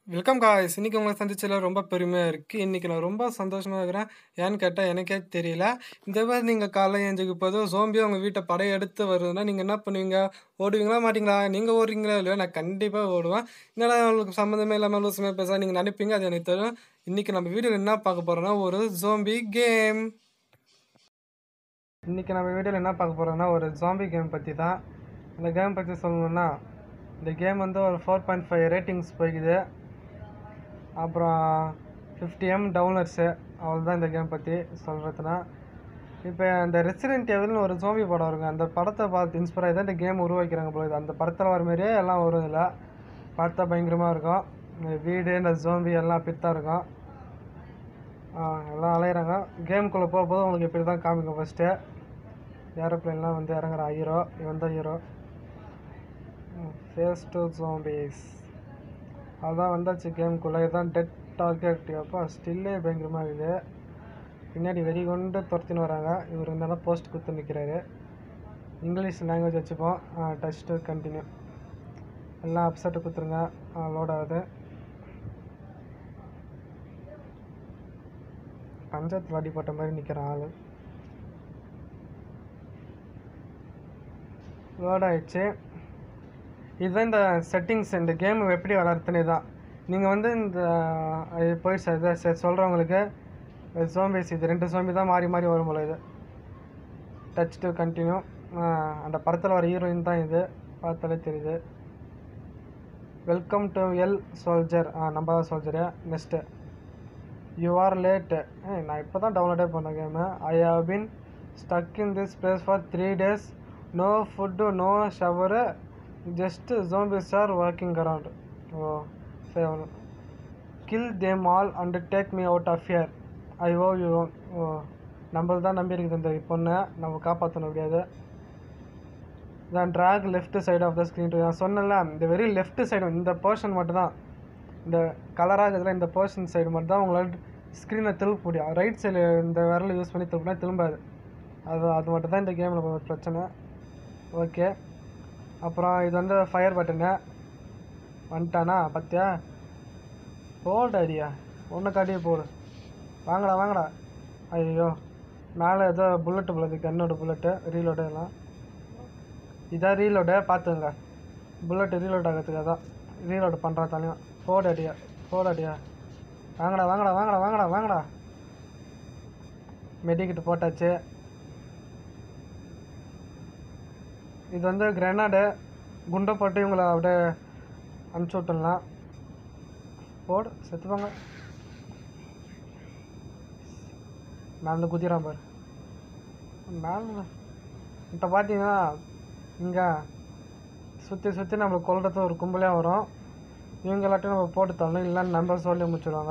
Welcome guys இன்னைக்கு உங்களை சந்திச்சதில் ரொம்ப பெருமையாக இருக்குது இன்றைக்கி நான் ரொம்ப சந்தோஷமாக இருக்கிறேன் ஏன்னு கேட்டால் எனக்கே தெரியல இந்த மாதிரி நீங்கள் காலைல எழுந்திரிக்க போதும் சோம்பியாக உங்கள் வீட்டை படையெடுத்து வருதுன்னா நீங்கள் என்ன பண்ணுவீங்க ஓடுவீங்களா மாட்டீங்களா நீங்கள் ஓடுறீங்களா இல்லையா நான் கண்டிப்பாக ஓடுவேன் என்னடா உங்களுக்கு சம்மந்தமே இல்லாமல் லூசுமே பேச நீங்கள் நினைப்பீங்க அது எனக்கு தெரியும் இன்றைக்கி நம்ம வீடியோவில் என்ன பார்க்க போகிறோன்னா ஒரு ஜோம்பி கேம் இன்றைக்கி நம்ம வீடியோவில் என்ன பார்க்க போகிறோம்னா ஒரு ஜாம்பி கேம் பற்றி தான் இந்த கேம் பற்றி சொல்லணும்னா இந்த கேம் வந்து ஒரு ஃபோர் பாயிண்ட் ஃபைவ் ரேட்டிங்ஸ் போய்க்குது அப்புறம் ஃபிஃப்டி எம் டவுன்லர்ஸு அவ்வளோதான் இந்த கேம் பற்றி சொல்கிறதுனா இப்போ இந்த ரெசிடென்ட் எவல்னு ஒரு ஜோம்பி படம் வருங்க அந்த படத்தை பார்த்து இன்ஸ்பயர் ஆகி தான் இந்த கேம் உருவாக்கிறாங்க போல இது அந்த படத்தில் வர மாதிரியே எல்லாம் வரும் இதில் பார்த்தா பயங்கரமாக இருக்கும் இந்த வீடு இந்த ஜோம்பி எல்லாம் பித்தாக இருக்கும் ஆ, எல்லாம் அலையிறாங்க கேமுக்குள்ளே போக போது உங்களுக்கு இப்படி தான் காமிக்கும் ஃபஸ்ட்டு ஏரோப்ளேன்லாம் வந்து இறங்குற ஹீரோ இவன் தான் ஹீரோ ஃபேஸ் டு ஜோம்பிஸ் அதான் வந்தாச்சு கேமுக்குள்ளே இதுதான் டெட் டார்கெட் அப்போ ஸ்டில்லே பயங்கரமாக இருக்குது பின்னாடி வெறி கொண்டு துரத்தின்னு வராங்க இவர் இருந்தாலும் போஸ்ட் குத்து நிற்கிறாரு இங்கிலீஷ் லாங்குவேஜ் வச்சுப்போம் டச் டு கண்டினியூ எல்லாம் அப்செட்டு குத்துருங்க லோட் ஆகுது பஞ்சாயத்தில் அடிப்பட்ட மாதிரி நிற்கிறான் ஆள் லோட் ஆயிடுச்சு இதுதான் இந்த செட்டிங்ஸ் இந்த கேம் எப்படி வளர்த்துனே தான் நீங்கள் வந்து இந்த இது போய் சொல்கிறவங்களுக்கு சோம்பேஸ் இது ரெண்டு சோம்பி தான் மாறி மாறி வரும் போல இது டச் டு கண்டினியூ அந்த படத்தில் வர ஹீரோயின் தான் இது பார்த்தாலே தெரியுது வெல்கம் டு எல் சோல்ஜர் ஆ நம்ம தான் soldier next you are late நான் இப்போ தான் டவுன்லோடே பண்ண game I have been stuck in this place for three days no food no shower just zombies are ஒர்க்கிங் அரவுண்ட் ஓ சரி kill them all and take me out of here I owe you ஓ நம்மள தான் நம்பி இருக்குது இந்த பொண்ணை நம்ம காப்பாற்றணும் முடியாது தான் drag left side of the screen நான் சொன்னேன்ல இந்த வெரி லெஃப்ட் சைடு இந்த போர்ஷன் மட்டும் தான் இந்த கலராக இதில் இந்த போர்ஷன் சைடு மட்டும் தான் உங்களால் ஸ்க்ரீனை திருப்ப முடியும் ரைட் சைடு இந்த விரலை யூஸ் பண்ணி திருப்பினா திரும்பாது அது அது மட்டும் தான் இந்த கேமில் பிரச்சனை ஓகே அப்புறம் இது வந்து ஃபயர் பட்டனு வந்துட்டானா பார்த்தியா போல்ட் ஐடியா ஒன்று காட்டியே போடு வாங்கடா வாங்கடா ஐயோ மேலே ஏதோ புல்லட்டு புல்லது கன்னோட புல்லட்டு ரீலோடு எல்லாம் இதான் ரீலோடு பார்த்துங்க புல்லட்டு ரீலோட் ஆகிறதுக்கு அதான் ரீலோடு பண்ணுறா தலையும் போடு அடியா போடு அடியா வாங்கடா வாங்கடா வாங்கடா வாங்கடா வாங்கடா மெடிக்கிட்டு போட்டாச்சு இது வந்து கிரனாடு குண்டை போட்டு இவங்கள அப்படியே அனுப்பிச்சி விட்டுடலாம் போடு செத்துப்பாங்க மேலே குதிரான் பாரு மேலே இப்போ பார்த்தீங்கன்னா இங்கே சுற்றி சுற்றி நம்மளை கொல்றது ஒரு கும்பலே வரும் இவங்க எல்லாத்தையும் நம்ம போட்டு தரணும் இல்லைன்னு நம்பர் சொல்லி முடிச்சிடுவாங்க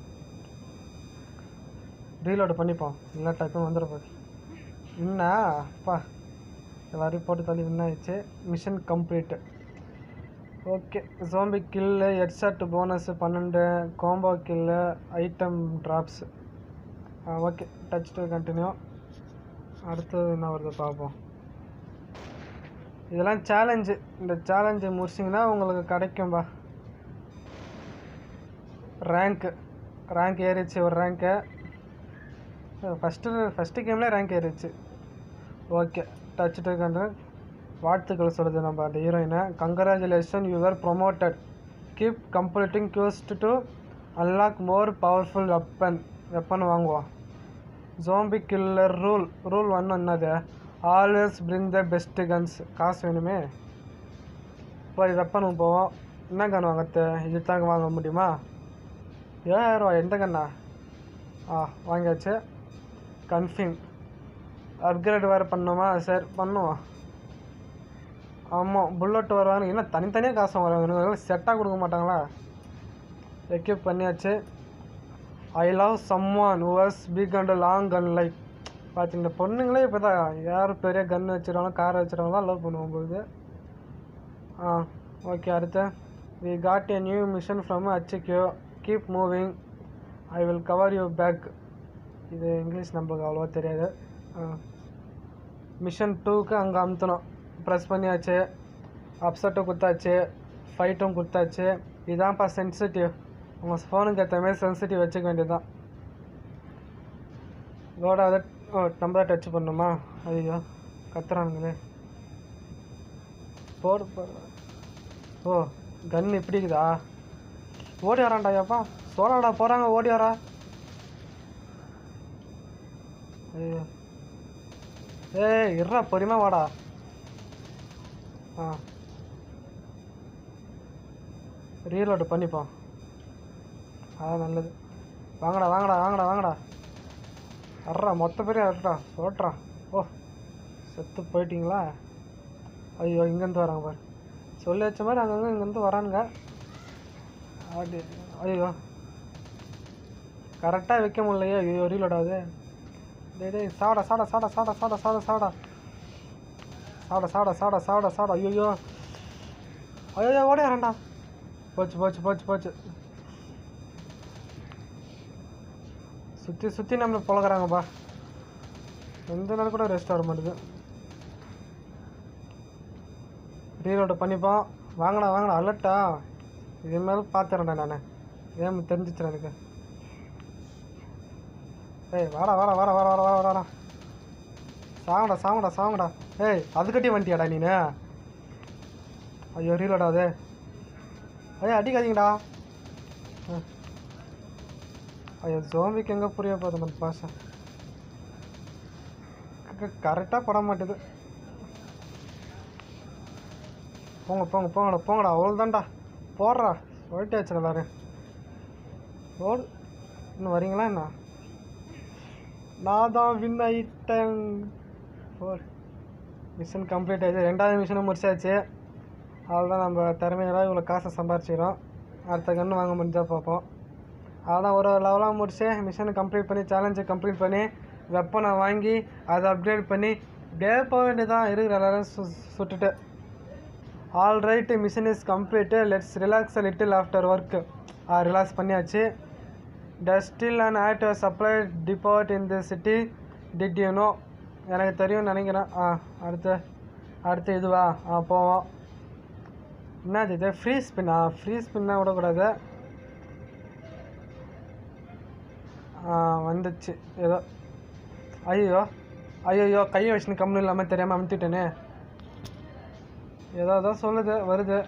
ரீலோடு பண்ணிப்போம் இல்லை டக்குன்னு வந்துட போகுது என்ன அப்பா எல்லாரையும் போட்டு தள்ளி வின் ஆயிடுச்சு mission complete okay zombie kill headshot bonus பன்னெண்டு combo kill item drops okay touch to continue அடுத்தது என்ன வருது பார்ப்போம் இதெல்லாம் சேலஞ்சு இந்த சேலஞ்சு முடிச்சிங்கன்னா உங்களுக்கு கிடைக்கும்பா ரேங்க்கு ரேங்க் ஏறிச்சு ஒரு ரேங்க்கு ஃபஸ்ட்டு ஃபஸ்ட்டு கேம்லேயே ரேங்க் ஏறிச்சு ஓகே டச் டு கண்டு வாழ்த்துக்கள் சொல்லுது நம்ம அந்த ஹீரோயினை congratulation you're promoted keep completing quest to unlock more powerful weapon weapon வாங்குவோம் zombie killer rule rule one என்னது always bring the best guns காசு வேணுமே போய் வெப்பனுக்கு போவோம் என்ன கன் வாங்கறது இது தாங்க வாங்க முடியுமா ஏழாயிரம் ரூபா எந்த கண்ணா ஆ வாங்கியாச்சு கன்ஃபிங் அப்கிரேட் வேறு பண்ணோமா சரி பண்ணுவோம் ஆமாம் புல்லட் வருவாங்க என்ன தனித்தனியாக காசு வாங்குறாங்க செட்டாக கொடுக்க மாட்டாங்களா எக்யூப் பண்ணியாச்சு I love someone who's big and long gun like பார்த்து இந்த பொண்ணுங்களே இப்போ தான் யார் பெரிய கன் வச்சுருவாங்களோ கார் வச்சுருவாங்க தான் லவ் பண்ணுவோம் போகுது ஆ ஓகே அடுத்து we got a new mission from HQ keep moving I will cover you back இது இங்கிலீஷ் நம்மளுக்கு அவ்வளோவா தெரியாது மிஷன் டூக்கு அங்கே அமுத்தணும் ப்ரெஸ் பண்ணியாச்சு அப்செட்டு குத்தாச்சு ஃபைட்டும் கொடுத்தாச்சு இதான்ப்பா சென்சிட்டிவ் உங்கள் ஃபோனுக்கு ஏற்ற மாதிரி சென்சிட்டிவ் வச்சுக்க வேண்டியதுதான் லோட் அதை ஓ நம்ம தான் டச் பண்ணணுமா ஐயோ கத்துறானுங்களே போடு போடு ஓ கன் இப்படி இருக்குதா ஓடி வரான்டா ஐயாப்பா சோழாடா போகிறாங்க ஓடி வரா ஐயோ ஏய் இருடா பொறுமை வாடா ஆ ரீலோடு பண்ணிப்போம் அதான் நல்லது வாங்கடா வாங்கடா வாங்கடா வாங்கடா அட்றா மொத்த பேரையும் அட்றா சொல்றா ஓ செத்து போயிட்டீங்களா ஐயோ இங்கேருந்து வராங்க பாரு சொல்லி வச்ச மாதிரி அங்கங்கே இங்கேருந்து வரானுங்க அப்படி ஐயோ கரெக்டாக வைக்க முடியலையே ஐயோ ரீலோடாது டேய் டேய் சாடா சாடா சாடா சாடா சாடா சாடா சாடா சாடா சாடா சாடா சாடா சாடா ஐயோ ஐயோ ஓடியாரண்டா போச்சு போச்சு போச்சு போச்சு சுற்றி சுற்றி நம்மளை பழகுறாங்கப்பா எந்த நாள் கூட ரெஸ்ட் வர மாட்டேது ரீலோடு பண்ணிப்போம் வாங்கடா வாங்கடா அலர்ட்டா இது மேலே பார்த்துறேன்டா நான் ஏன் தெரிஞ்சிச்சுடா எனக்கு ஏய் வாடா வாடா வாடா வாடா வாடா வாடா வாடா சாங்கடா சாங்கடா சாங்கடா ஏய் அது கட்டி வந்துட்டியாடா நீனு ஐயோ ரீலோடா அது ஐயா அடிக்காதீங்கடா ஆ. ஐயோ ஜோம்பிக்கு எங்கே புரிய போகுது நம்ம பாஷை கரெக்டாக பட மாட்டேது போங்க போங்க போங்கடா போங்கடா அவ்வளோதான்டா போடுறா சொல்லிட்டாச்சு எல்லாரும் ஓடு இன்னும் வரீங்களா என்ன நான் தான் வின் ஆயிட்டேன் போர் மிஷன் கம்ப்ளீட் ஆயிடுச்சு ரெண்டாவது மிஷனும் முடிச்சாச்சு அதுதான் நம்ம திறமையில இவ்வளோ காசை சம்பாரிச்சிக்கிறோம் அடுத்த கன்று வாங்க முடிஞ்சால் பார்ப்போம் அதான் ஒரு லெவலாக முடிச்சு மிஷனை கம்ப்ளீட் பண்ணி சேலஞ்சை கம்ப்ளீட் பண்ணி வெப்பனை வாங்கி அதை அப்கிரேட் பண்ணி டே போக வேண்டியதான் இருக்கிற எல்லாரும் சு சுட்டுட்டு all right mission is complete let's relax little after work relax பண்ணியாச்சு டஸ்டில் and add supply depart in the city did you know எனக்கு தெரியும்னு நினைக்கிறேன் ஆ அடுத்து அடுத்து இதுவா ஆ போவோம் என்னது இது ஃப்ரீ ஸ்பின்னா ஃப்ரீ ஸ்பின்னா விடக்கூடாது ஆ வந்துச்சு ஏதோ ஐயோ ஐயோ கையை வச்சுன்னு கம்முன்னு இல்லாமல் தெரியாமல் அமுத்திட்டேனே ஏதோ ஏதோ சொல்லுது வருது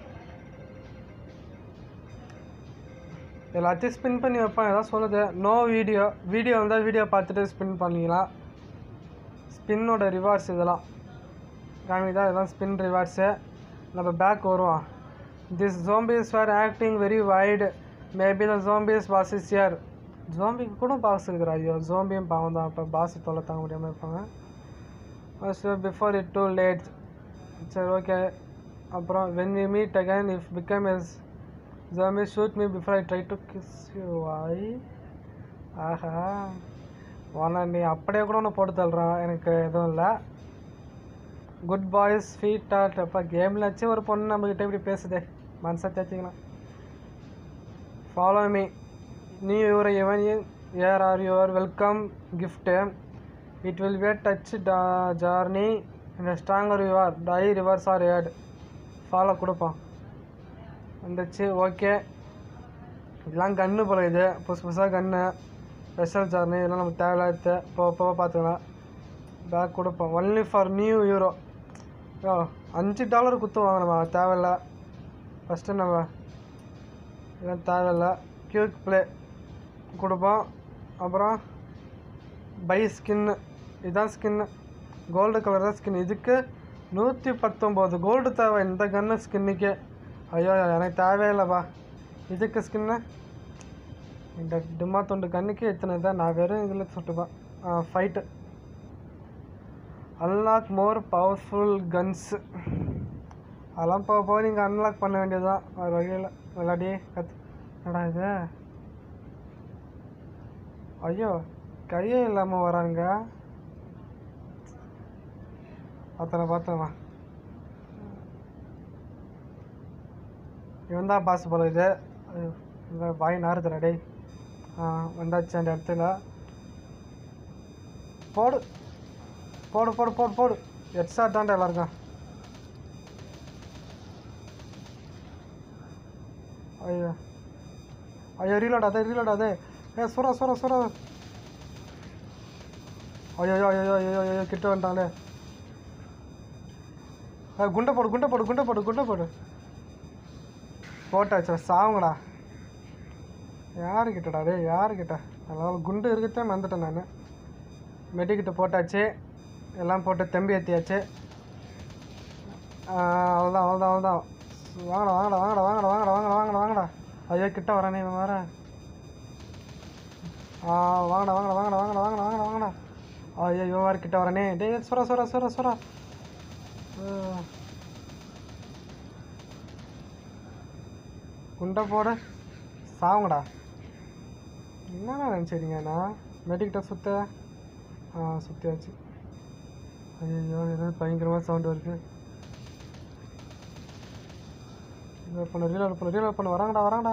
எல்லாத்தையும் ஸ்பின் பண்ணி வைப்பேன் ஏதோ சொல்லுது நோ வீடியோ வீடியோ வந்தால் வீடியோ பார்த்துட்டு ஸ்பின் பண்ணிக்கலாம் ஸ்பின்னோட ரிவார்ட்ஸ் இதெல்லாம் காமிதா இதெல்லாம் ஸ்பின் ரிவார்ட்ஸு நம்ம பேக் வருவோம் this zombies are acting very wide maybe the zombies boss is here ஜோம்பிக்கு கூட பாஸ் இருக்கிறா ஐயோ ஜோம்பியும் பாவம் தான் இப்போ பாஸ் தொல்லை தாங்க முடியாமல் இருப்பாங்க so before it too late சரி ஓகே அப்புறம் when we meet again if become as zombie shoot me before I try to kiss you I ஆஹா உன நீ அப்படியே கூட ஒன்று போட்டு தள்ளுறான் எனக்கு எதுவும் இல்லை குட் பாய்ஸ் ஸ்வீட் ஆர்ட் அப்போ கேமில் வச்சு ஒரு பொண்ணு நம்மக்கிட்ட இப்படி பேசுதே மனசை தேய்ச்சிக்கலாம் ஃபாலோ மீ நீ யுவர் எவன் here are your welcome gift it will be touch journey இந்த stronger your tie rivers are ate follow கொடுப்போம் வந்துச்சு ஓகே இதெல்லாம் கன்று போல இது புதுசு புதுசாக கன்று ஸ்பெஷல் ஜார்னி இதெல்லாம் நமக்கு தேவையில்லாத போக போக பார்த்துக்கலாம் பேக் கொடுப்போம் ஒன்லி ஃபார் நியூ யூரோ யோ அஞ்சு டாலர் குத்து வாங்கணுமா தேவையில்ல ஃபஸ்ட்டு நம்ம இதெல்லாம் தேவையில்ல கியூக் ப்ளே கொடுப்போம் அப்புறம் பை ஸ்கின்னு இதுதான் ஸ்கின்னு கோல்டு கலர் தான் ஸ்கின் இதுக்கு நூற்றி பத்தொம்போது கோல்டு தேவை இந்த கன்னு ஸ்கின்னுக்கே ஐயோ எனக்கு தேவையில்லைப்பா இதுக்கு ஸ்கின்னு இந்த டிம்மா தொண்டு கண்ணுக்கு எத்தனை தான் நான் வெறும் இதில் சுட்டுப்பேன் fight unlock more powerful guns அதெல்லாம் போக போக நீங்கள் அன்லாக் பண்ண வேண்டியதுதான் ஒரு வகையில் விளையாடி கற்று என்னடா இது ஐயோ கையே இல்லாமல் வரானுங்க பார்த்தன பார்த்தவா இவன் தான் பாஸ் போல இது ஐயோ, இந்த வாய் நாறுதுடா டேய் ஆ வந்தாச்சு அந்த இடத்துல போடு போடு போடு போடு போடு ஹெட்ஷாட் தான்டா எல்லாருக்கும் ஐயோ ஐயோ ரீலோட் அதே ரீலோட் அதே ஏ சுரா சுரா சுரா ஐயோ ஐயோ ஐயோ ஐயோ ஐயோ கிட்ட வந்துட்டாங்களே ஏ, குண்டை போடு குண்டை போடு குண்டை போடு குண்டை போடு போட்டாச்சு சாவுங்கடா யாருக்கிட்டடா டேய் யாருக்கிட்ட அதாவது குண்டு இருக்கத்தே வந்துட்டேன் நான் மெடிக்கிட்ட போட்டாச்சு எல்லாம் போட்டு தெம்பி ஏற்றியாச்சு அவ்வளோதான் அவ்வளோதான் அவ்வளோதான் வாங்கடா வாங்கடா வாங்கடா வாங்கடா வாங்கடா வாங்கடா வாங்கடா வாங்கடா ஐயோ கிட்ட வரானே இவன் வேற ஆ வாங்கடா வாங்கடா வாங்கடா வாங்கடா வாங்கடா வாங்கடா வாங்கடா ஐயோ இவன் வேறு கிட்ட வரானே டேய் சுரா சுரா சுரா சுரா குண்டை போட சாவுங்கடா என்னண்ணா நினச்சிருங்கண்ணா மெடிக்கிட்ட சுத்த ஆ சுற்றியாச்சு ஐயோ ஏதோ பயங்கரமாக சவுண்டு வருது ரீலோட் பண்ணு ரீலோட் பண்ணு ரீலோட் பண்ணு வராங்கடா வராங்கடா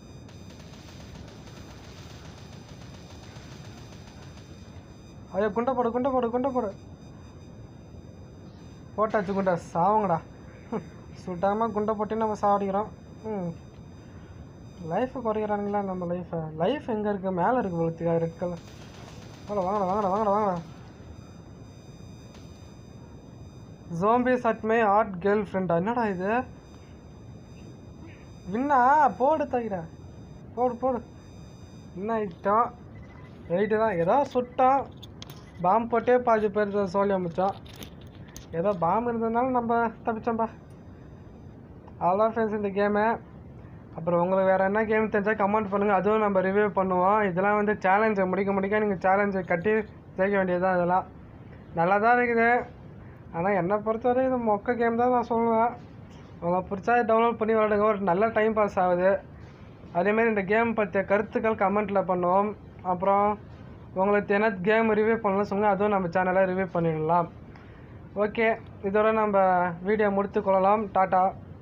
ஐயோ குண்டை போடு குண்டை போடு குண்டை போடு போட்டாச்சு குண்டை சாவுங்கடா சுட்டாமல் குண்டை போட்டு நம்ம சாவடிக்கிறோம் ம் லைஃபை குறைக்கிறானுங்களா நம்ம லைஃப்பை லைஃப் எங்கே இருக்குது மேலே இருக்குது வளர்த்துக்கா ரெட் கலர் வாங்கடா வாங்கடா வாங்கடா வாங்கடா வாங்கடா zombies at my art girl ஃப்ரெண்டா என்னடா இது வின்னா போடு தகிர போடு போடு என்ன ஐட்டம் ரைட்டு தான் ஏதோ சுட்டோம் பாம்பு போட்டே பாதி பேர் சோழி அமைச்சோம் ஏதோ பாம்பு இருந்ததுனால நம்ம தப்பிச்சோம்பா அவ்வளோதான் ஃப்ரெண்ட்ஸ் இந்த கேமு அப்புறம் உங்களுக்கு வேறு என்ன கேம் தெரிஞ்சால் கமெண்ட் பண்ணுங்கள் அதுவும் நம்ம ரிவ்யூ பண்ணுவோம் இதெல்லாம் வந்து சேலஞ்சை முடிக்க முடிக்க நீங்கள் சேலஞ்சை கட்டி ஜெயிக்க வேண்டியதுதான் இதெல்லாம் நல்லா தான் இருக்குது ஆனால் என்னை பொறுத்தவரை இது மொக்க கேம் தான் நான் சொல்லுவேன் உங்களுக்கு பிடிச்சா டவுன்லோட் பண்ணி விளாடுங்க ஒரு நல்ல டைம் பாஸ் ஆகுது அதேமாரி இந்த கேம் பற்றிய கருத்துக்கள் கமெண்ட்டில் பண்ணுவோம் அப்புறம் உங்களுக்கு என்ன கேம் ரிவ்யூ பண்ணலாம் சொல்லுங்கள் அதுவும் நம்ம சேனலில் ரிவ்யூ பண்ணிடலாம் ஓகே இதோட நம்ம வீடியோ முடித்து கொள்ளலாம் டாட்டா